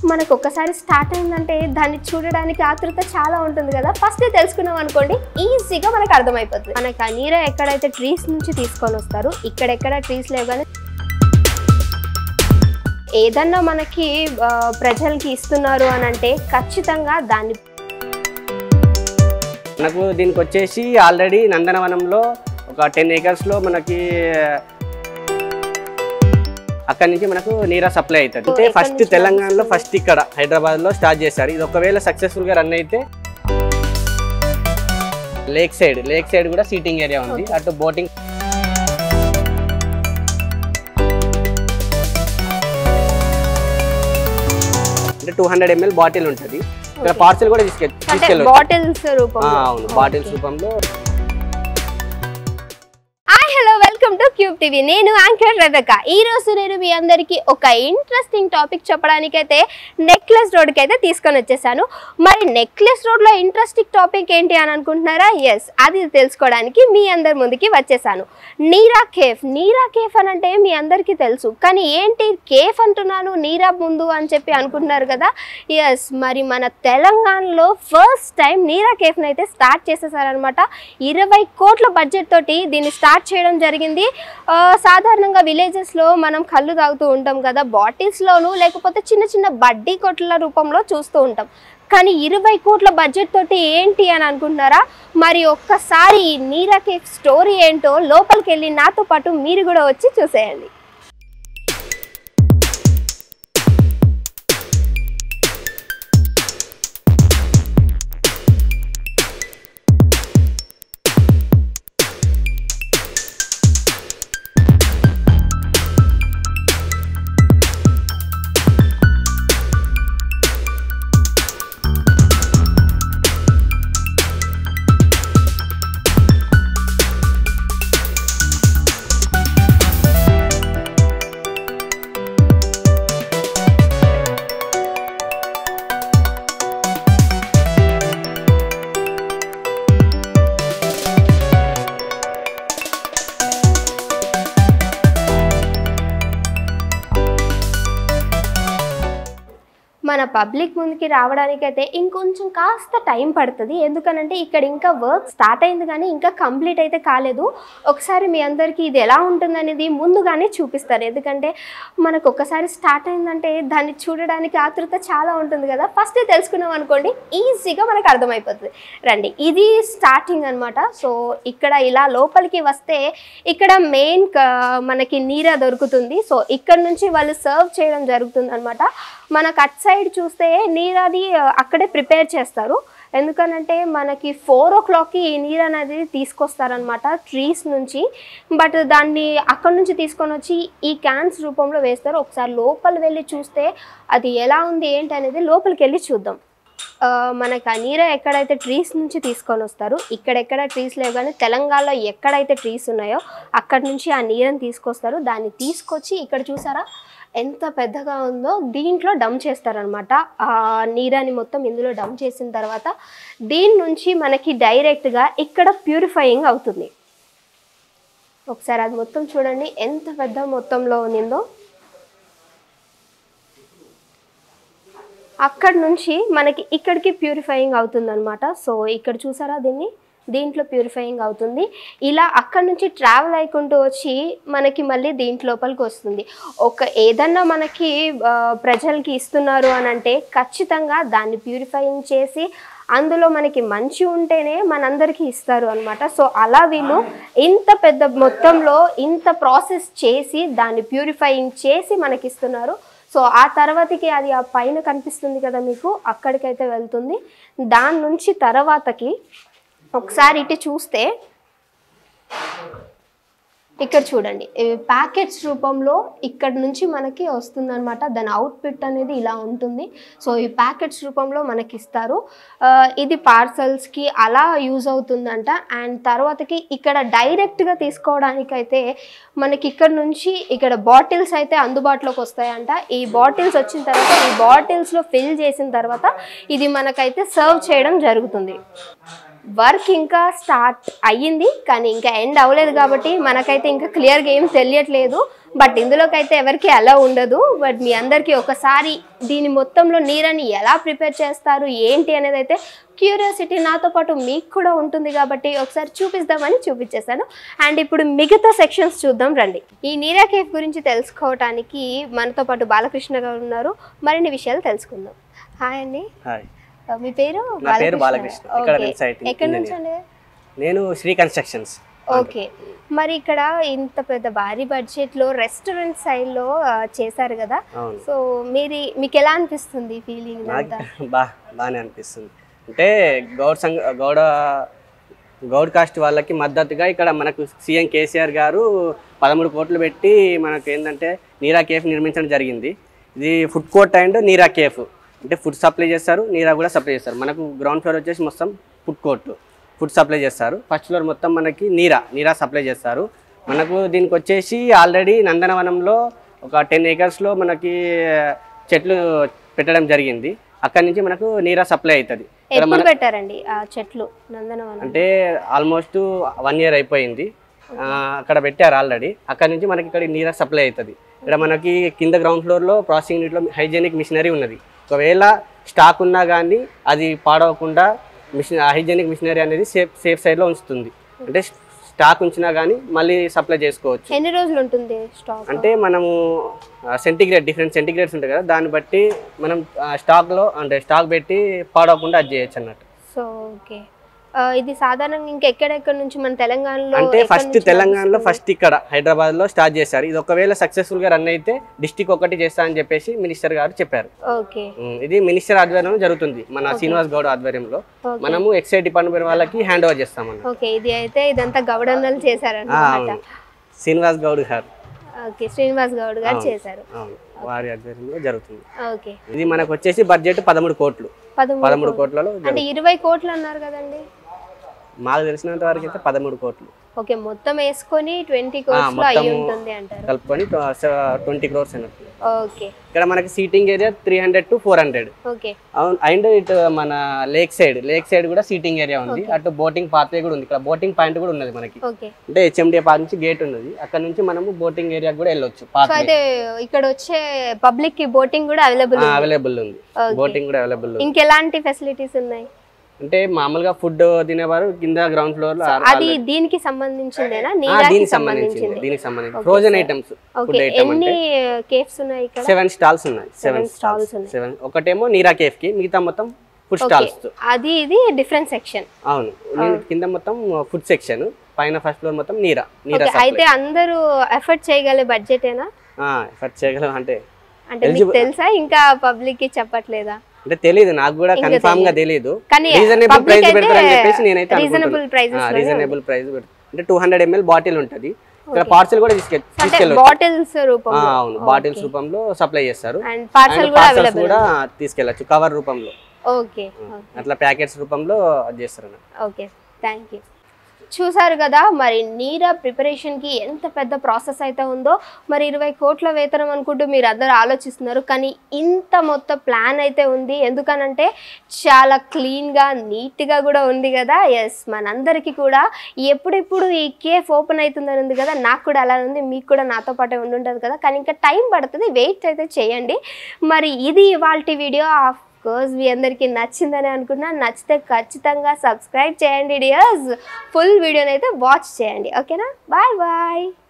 మనకు ఒక్కసారి స్టార్ట్ అయిందంటే దాన్ని చూడడానికి ఆతృత చాలా ఉంటుంది కదా ఫస్ట్ తెలుసుకున్నాం అనుకోండి ఈజీగా మనకు అర్థమైపోతుంది మనకి ఆ నీర ఎక్కడైతే ట్రీస్ నుంచి తీసుకొని వస్తారు ఇక్కడెక్కడ ట్రీస్ లేవు కానీ ఏదన్నా మనకి ఆ, ప్రజలకి ఇస్తున్నారు అని అంటే ఖచ్చితంగా దాన్ని మనకు దీనికి వచ్చేసి ఆల్రెడీ నందనవనంలో ఒక టెన్ ఏకర్స్లో మనకి అక్కడి నుంచి మనకు నీరా సప్లై అవుతుంది అంటే ఎక్కడి ఫస్ట్ నుంచి తెలంగాణలో ఫస్ట్ ఇక్కడ హైదరాబాద్లో స్టార్ట్ చేశారు ఇది ఒకవేళ సక్సెస్ఫుల్గా రన్ అయితే లేక్ సైడ్ లేక్ సైడ్ కూడా సీటింగ్ ఏరియా ఉంది అటు బోటింగ్ అంటే టూ హండ్రెడ్ ఎంఎల్ బాటిల్ ఉంటుంది ఇక్కడ పార్సల్ కూడా తీసుకె అంటే తీసుకెళ్ళచ్చు బాటిల్స్ రూపం ఆ, అవును బాటిల్స్ రూపంలో hi hello welcome to Cube TV నేను యాంకర్ రెబెక ఈ రోజు నేను మీ అందరికీ ఒక ఇంట్రెస్టింగ్ టాపిక్ చెప్పడానికైతే నెక్లెస్ రోడ్కి అయితే తీసుకొని వచ్చేసాను మరి నెక్లెస్ రోడ్లో ఇంట్రెస్టింగ్ టాపిక్ ఏంటి అని అనుకుంటున్నారా ఎస్ అది తెలుసుకోవడానికి మీ అందరి ముందుకి వచ్చేసాను నీరా కేఫ్ నీరా కేఫ్ అని అంటే మీ అందరికీ తెలుసు కానీ ఏంటి కేఫ్ అంటున్నాను నీరా ముందు అని చెప్పి అనుకుంటున్నారు కదా ఎస్ మరి మన తెలంగాణలో ఫస్ట్ టైం నీరా కేఫ్ని అయితే స్టార్ట్ చేసేసారనమాట ఇరవై కోట్ల బడ్జెట్ తోటి దీన్ని స్టార్ట్ చేయడం జరిగింది ఆ, సాధారణంగా విలేజెస్లో మనం కళ్ళు తాగుతూ ఉంటాం కదా బాటిల్స్లోను లేకపోతే చిన్న చిన్న బడ్డీ కొట్ల రూపంలో చూస్తూ ఉంటాం కానీ ఇరవై కోట్ల బడ్జెట్ తోటి ఏంటి అని అనుకుంటున్నారా మరి ఒక్కసారి ఈ నీరా కేఫ్ స్టోరీ ఏంటో లోపలికి వెళ్ళి నాతో పాటు మీరు కూడా వచ్చి చూసేయండి మన పబ్లిక్ ముందుకి రావడానికైతే ఇంకొంచెం కాస్త టైం పడుతుంది ఎందుకనంటే ఇక్కడ ఇంకా వర్క్ స్టార్ట్ అయింది కానీ ఇంకా కంప్లీట్ అయితే కాలేదు ఒకసారి మీ అందరికీ ఇది ఎలా ఉంటుందనేది ముందుగానే చూపిస్తారు ఎందుకంటే మనకు ఒకసారి స్టార్ట్ అయిందంటే దాన్ని చూడడానికి ఆతృత చాలా ఉంటుంది కదా ఫస్ట్ తెలుసుకున్నాం అనుకోండి ఈజీగా మనకు అర్థమైపోతుంది రండి ఇది స్టార్టింగ్ అనమాట సో ఇక్కడ ఇలా లోపలికి వస్తే ఇక్కడ మెయిన్ మనకి నీరా దొరుకుతుంది సో ఇక్కడ నుంచి వాళ్ళు సర్వ్ చేయడం జరుగుతుంది అనమాట మనకు అట్ సైడ్ చూస్తే నీరది ఆ, అక్కడే ప్రిపేర్ చేస్తారు ఎందుకనంటే మనకి ఫోర్ ఓ క్లాక్కి ఈ నీరు అనేది తీసుకొస్తారనమాట ట్రీస్ నుంచి బట్ దాన్ని అక్కడ నుంచి తీసుకొని వచ్చి ఈ క్యాన్స్ రూపంలో వేస్తారు ఒకసారి లోపల వెళ్ళి చూస్తే అది ఎలా ఉంది ఏంటి అనేది లోపలికి వెళ్ళి చూద్దాం ఆ, మనకు ఆ నీర ఎక్కడైతే ట్రీస్ నుంచి తీసుకొని వస్తారు ఇక్కడెక్కడ ట్రీస్ లేవు కానీ తెలంగాణలో ఎక్కడైతే ట్రీస్ ఉన్నాయో అక్కడ నుంచి ఆ నీరని తీసుకొస్తారు దాన్ని తీసుకొచ్చి ఇక్కడ చూసారా ఎంత పెద్దగా ఉందో దీంట్లో డమ్ చేస్తారనమాట ఆ నీరాని మొత్తం ఇందులో డమ్ చేసిన తర్వాత దీని నుంచి మనకి డైరెక్ట్గా ఇక్కడ ప్యూరిఫైయింగ్ అవుతుంది ఒకసారి అది మొత్తం చూడండి ఎంత పెద్ద మొత్తంలో ఉందో అక్కడ నుంచి మనకి ఇక్కడికి ప్యూరిఫైయింగ్ అవుతుందన్నమాట సో ఇక్కడ చూసారా దీన్ని దీంట్లో ప్యూరిఫైయింగ్ అవుతుంది ఇలా అక్కడ నుంచి ట్రావెల్ అయ్యుకుంటూ వచ్చి మనకి మళ్ళీ దీంట్ లోపలికి వస్తుంది ఒక ఏదన్నా మనకి ఆ, ప్రజలకి ఇస్తున్నారు అని అంటే ఖచ్చితంగా దాన్ని ప్యూరిఫైయింగ్ చేసి అందులో మనకి మంచి ఉంటేనే మనందరికీ ఇస్తారు అనమాట సో అలా వీళ్ళు ఇంత పెద్ద మొత్తంలో ఇంత ప్రాసెస్ చేసి దాన్ని ప్యూరిఫైయింగ్ చేసి మనకి ఇస్తున్నారు సో ఆ తర్వాతకి అది ఆ పైన కనిపిస్తుంది కదా మీకు అక్కడికైతే వెళ్తుంది దాని నుంచి తర్వాతకి ఒకసారి ఇటు చూస్తే ఇక్కడ చూడండి ప్యాకెట్స్ రూపంలో ఇక్కడ నుంచి మనకి వస్తుందన్నమాట దాని అవుట్పుట్ అనేది ఇలా ఉంటుంది సో ఈ ప్యాకెట్స్ రూపంలో మనకి ఇస్తారు ఆ, ఇది పార్సల్స్కి అలా యూజ్ అవుతుందంట అండ్ తర్వాతకి ఇక్కడ డైరెక్ట్గా తీసుకోవడానికైతే మనకి ఇక్కడ నుంచి ఇక్కడ బాటిల్స్ అయితే అందుబాటులోకి వస్తాయంట ఈ బాటిల్స్ వచ్చిన తర్వాత ఈ బాటిల్స్లో ఫిల్ చేసిన తర్వాత ఇది మనకైతే సర్వ్ చేయడం జరుగుతుంది వర్క్ ఇంకా స్టార్ట్ అయ్యింది కానీ ఇంకా ఎండ్ అవ్వలేదు కాబట్టి మనకైతే ఇంకా క్లియర్గా ఏం తెలియట్లేదు బట్ ఇందులోకి అయితే ఎవరికి అలా ఉండదు బట్ మీ అందరికీ ఒకసారి దీని మొత్తంలో నీరని ఎలా ప్రిపేర్ చేస్తారు ఏంటి అనేది అయితే క్యూరియాసిటీ నాతో పాటు మీకు కూడా ఉంటుంది కాబట్టి ఒకసారి చూపిద్దామని చూపించేశాను అండ్ ఇప్పుడు మిగతా సెక్షన్స్ చూద్దాం రండి ఈ నీరా కేఫ్ గురించి తెలుసుకోవటానికి మనతో పాటు బాలకృష్ణ గారు ఉన్నారు మరిన్ని విషయాలు తెలుసుకుందాం హాయ్ అండి హాయ్ ఆ, మీ పేరు నా పేరు బాలకృష్ణ. ఇక్కడ ఓకే. నేను site ఎక్కడి నుంచి అండి నేను శ్రీ కన్స్ట్రక్షన్స్ ఓకే మరి ఇక్కడ ఇంత పెద్ద భారీ బడ్జెట్లో రెస్టారెంట్ స్టైల్లో చేశారు కదా అవును సో మీరు మీకు ఎలా అనిపిస్తుంది ఫీలింగ్ నాకు అంతా బా బాగానే అనిపిస్తుంది అంటే గౌడ్ సంఘ గౌడ గౌడ్ కాస్ట్ వాళ్ళకి మద్దతుగా ఇక్కడ మనకు సీఎం కేసీఆర్ గారు పదమూడు కోట్లు పెట్టి మనకు ఏంటంటే నీరా కేఫ్ నిర్మించడం జరిగింది ఇది food court and Neera cafe అంటే ఫుడ్ సప్లై చేస్తారు నీరా కూడా సప్లై చేస్తారు మనకు గ్రౌండ్ ఫ్లోర్ వచ్చేసి మొత్తం ఫుడ్ కోర్ట్ ఫుడ్ సప్లై చేస్తారు ఫస్ట్ ఫ్లోర్ మొత్తం మనకి నీరా నీరా సప్లై చేస్తారు మనకు దీనికి వచ్చేసి ఆల్రెడీ నందనవనంలో ఒక టెన్ ఏకర్స్లో మనకి చెట్లు పెట్టడం జరిగింది అక్కడి నుంచి మనకు నీరా సప్లై అవుతుంది ఇక్కడ ఎప్పుడు మన పెట్టారండి ఆ చెట్లు నందనవనం అంటే ఆల్మోస్ట్ వన్ ఇయర్ అయిపోయింది ఆ, అక్కడ పెట్టారు ఆల్రెడీ అక్కడ నుంచి మనకి ఇక్కడ నీరా సప్లై అవుతుంది ఇక్కడ మనకి కింద గ్రౌండ్ ఫ్లోర్లో ప్రాసెసింగ్ యూనిట్లో హైజీనిక్ మిషనరీ ఉన్నది ఒకవేళ స్టాక్ ఉన్నా కానీ అది పాడవకుండా మిషన్ హైజీనిక్ మిషనరీ అనేది సేఫ్ సేఫ్ సైడ్లో ఉంచుతుంది అంటే స్టాక్ ఉంచినా కానీ మళ్ళీ సప్లై చేసుకోవచ్చు ఎన్ని రోజులు ఉంటుంది స్టాక్ అంటే మనము సెంటిగ్రేడ్ డిఫరెంట్ సెంటిగ్రేడ్స్ ఉంటాయి కదా దాన్ని బట్టి మనం ఆ, స్టాక్లో అంటే స్టాక్ పెట్టి పాడవకుండా అది చేయొచ్చు అన్నట్టు సో ఓకే ఆ, ఇది సాధారణంగా ఇంకా ఎక్కడెక్కడ నుంచి మన తెలంగాణలో అంటే ఎక్కడి ఫస్ట్ నుంచి తెలంగాణలో నడుస్తుంది? ఫస్ట్ ఇక్కడ హైదరాబాద్ లో స్టార్ట్ చేశారు ఇది ఒకవేళ సక్సెస్ఫుల్ గా రన్ అయితే డిస్టిక్ ఒకటి చేస్తా అని చెప్పేసి మినిస్టర్ గారు చెప్పారు ఓకే ఉమ్, ఇది మినిస్టర్ ఆధ్వర్యంలో జరుగుతుంది మన శ్రీనివాస్ గౌడ్ ఆధ్వర్యంలో ఓకే. మనము ఎక్సైజ్ డిపార్ట్మెంట్ వాళ్ళకి హ్యాండ్ ఓవర్ చేస్తామన్న ఓకే ఇది అయితే ఇదంతా గౌడన్నలు ఆ, చేశారన్నమాట అవును శ్రీనివాస్ గౌడ్ గారు ఓకే శ్రీనివాస్ గౌడ్ గారు అవును. చేశారు అవును వారి ఆధ్వర్యంలో జరుగుతుంది ఓకే ఇది మనకు వచ్చేసి బడ్జెట్ పదమూడు కోట్లు పదమూడు పదమూడు కోట్లలో అంటే జరుగుతుంది. ఇరవై కోట్లు అన్నారు కదండి మాకు తెలిసినంత వరకు అయితే పదమూడు కోట్లు ఓకే మొత్తం వేసుకొని ట్వంటీ కోర్స్ లో మొత్తము అయ్యి ఉంటుంది అంటారు కలుపుకొని ట్వంటీ క్రోర్స్ అన్నట్టు ఓకే ఇక్కడ మనకి seating area three hundred to four hundred okay అవును అండ్ ఇటు మన లేక్ సైడ్ లేక్ సైడ్ కూడా సీటింగ్ ఏరియా ఉంది అటు బోటింగ్ పాత్వే కూడా ఉంది ఇక్కడ బోటింగ్ పాయింట్ కూడా ఉన్నది మనకి ఓకే అంటే హెచ్ఎండిఏ పార్క్ నుంచి గేట్ ఉన్నది అక్కడ నుంచి మనము బోటింగ్ ఏరియా కూడా వెళ్ళొచ్చు సో పాత్వే అయితే ఇక్కడ వచ్చే పబ్లిక్ కి బోటింగ్ కూడా అవైలబుల్ అవైలబుల్ ఉంది Okay. బోటింగ్ కూడా అవైలబుల్ ఉంది ఇంకెలాంటి ఫెసిలిటీస్ ఉన్నాయి అంటే మామూలుగా ఫుడ్ తినేవారు కింద గ్రౌండ్ ఫ్లోర్ లో అది దీనికి సంబంధించిందేనా ఆ, నీరాకి దీనికి సంబంధించింది సంబంధించింది దీనికి సంబంధించి frozen items food okay item ఎన్ని అంటే కేఫ్స్ ఉన్నాయి ఇక్కడ సెవెన్ స్టాల్స్ ఉన్నాయి సెవెన్ stalls స్టాల్స్ ఉన్నాయి. సెవెన్ ఒకటేమో నీరా కేఫ్ కి మిగతా మొత్తం ఫుడ్ స్టాల్స్ అది ఇది డిఫరెంట్ సెక్షన్ అవును నేను కింద మొత్తం ఫుడ్ సెక్షన్ పైన ఫస్ట్ ఫ్లోర్ మొత్తం నీరా నీరా ఓకే అయితే అందరూ ఎఫర్ట్ చేయగలే బడ్జెటేనా ఎఫర్ట్ చేయగలం అంటే అంటే మీకు తెలుసా ఇంకా పబ్లిక్ కి చెప్పట్లేదా అంటే తెలియదు నాకు కూడా కన్ఫామ్ గా తెలియదు కానీ రీజనబుల్ public ప్రైస్ అయితే పెడతారని చెప్పేసి నేనైతే reasonable prices లోనే రీజనబుల్ ప్రైస్ అంటే టూ హండ్రెడ్ ఎంఎల్ బాటిల్ ఉంటది ఇక్కడ పార్సల్ కూడా తీసుకె అంటే తీసుకెళ్ళచ్చు బాటిల్స్ రూపం ఆ, అవును బాటిల్స్ రూపంలో సప్లై చేస్తారు అండ్ పార్సల్ And కూడా parcels అవైలబుల్ కూడా తీసుకెళ్ళచ్చు కవర్ రూపంలో ఓకే అట్లా ప్యాకెట్స్ రూపంలో అది చేస్తారు అన్నమాట. ఓకే థ్యాంక్ యూ చూసారు కదా మరి నీరా ప్రిపరేషన్కి ఎంత పెద్ద ప్రాసెస్ అయితే ఉందో మరి ఇరవై కోట్ల వేతనం అనుకుంటూ మీరు అందరూ ఆలోచిస్తున్నారు కానీ ఇంత మొత్తం ప్లాన్ అయితే ఉంది ఎందుకనంటే చాలా క్లీన్గా నీట్గా కూడా ఉంది కదా ఎస్ మనందరికీ కూడా ఎప్పుడెప్పుడు ఈ కేఫ్ ఓపెన్ అవుతుందని ఉంది కదా నాకు కూడా అలా ఉంది మీకు కూడా నాతో పాటే ఉండుంటుంది కదా కానీ ఇంకా టైం పడుతుంది వెయిట్ అయితే చేయండి మరి ఇది ఇవాళ వీడియో ఆఫ్ కోర్స్ మీ అందరికీ నచ్చిందని అనుకున్నా నచ్చితే ఖచ్చితంగా సబ్స్క్రైబ్ చేయండి డియర్స్ ఫుల్ వీడియోని అయితే వాచ్ చేయండి ఓకేనా బాయ్ బాయ్